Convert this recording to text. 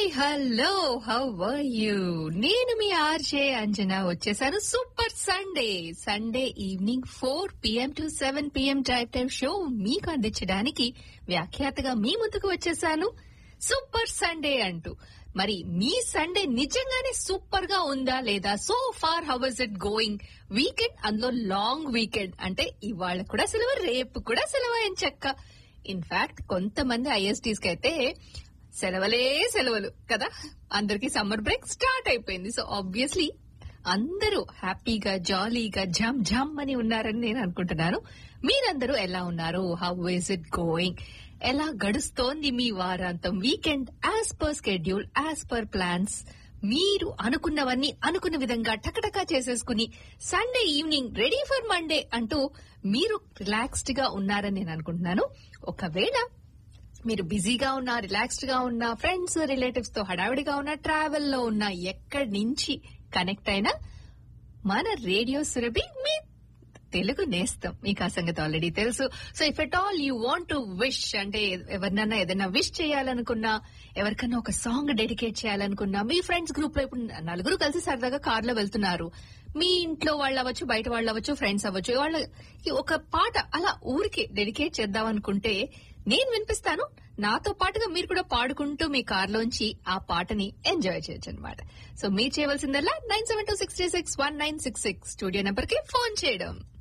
hi hello how are you నేను మీ R J Anjana వచ్చేసాను super Sunday Sunday evening four P M to seven P M drive time show మీకు అందించడానికి వ్యాఖ్యాతగా మీ ముందుకు వచ్చేసాను సూపర్ సండే అంటూ మరి మీ సండే నిజంగానే సూపర్ గా ఉందా లేదా so far how is it going weekend అందులో లాంగ్ వీకెండ్ అంటే ఇవాళ కూడా సెలవు రేపు కూడా సెలవు అని చెక్క ఇన్ఫాక్ట్ కొంతమంది ఐఎస్టీస్ కి అయితే సెలవులే సెలవులు కదా అందరికి సమ్మర్ బ్రేక్ స్టార్ట్ అయిపోయింది సో ఆబ్వియస్లీ అందరూ హ్యాపీగా జాలీగా జమ్ జమ్ అని ఉన్నారని నేను అనుకుంటున్నాను మీరందరూ ఎలా ఉన్నారు హౌ ఇస్ ఇట్ గోయింగ్ ఎలా గడుస్తోంది మీ వారాంతం weekend as per schedule as per plans మీరు అనుకున్నవన్నీ అనుకున్న విధంగా టకటకా చేసేసుకుని Sunday evening ready for Monday అంటూ మీరు రిలాక్స్డ్ గా ఉన్నారని నేను అనుకుంటున్నాను ఒకవేళ మీరు బిజీగా ఉన్నా రిలాక్స్డ్ గా ఉన్నా ఫ్రెండ్స్ రిలేటివ్స్ తో హడావిడిగా ఉన్నా ట్రావెల్ లో ఉన్నా ఎక్కడి నుంచి కనెక్ట్ అయినా మన రేడియో సురభి మీ తెలుగు నేస్తాం మీకు ఆ సంగతి ఆల్రెడీ తెలుసు so if at all you want to wish అంటే ఎవరినన్నా ఏదైనా విష్ చేయాలనుకున్నా ఎవరికన్నా ఒక సాంగ్ డెడికేట్ చేయాలనుకున్నా మీ ఫ్రెండ్స్ గ్రూప్ లో ఇప్పుడు నలుగురు కలిసి సరదాగా కార్ లో వెళ్తున్నారు మీ ఇంట్లో వాళ్ళు అవ్వచ్చు బయట వాళ్ళు అవ్వచ్చు ఫ్రెండ్స్ అవ్వచ్చు వాళ్ళకి ఒక పాట అలా ఊరికి డెడికేట్ చేద్దాం అనుకుంటే నేను వినిపిస్తాను నాతో పాటుగా మీరు కూడా పాడుకుంటూ మీ కార్లోంచి ఆ పాటని ఎంజాయ్ చేయొచ్చు అనమాట సో మీరు చేయవలసిందల్లా nine seven two six three six one nine six six studio number కి ఫోన్ చేయడం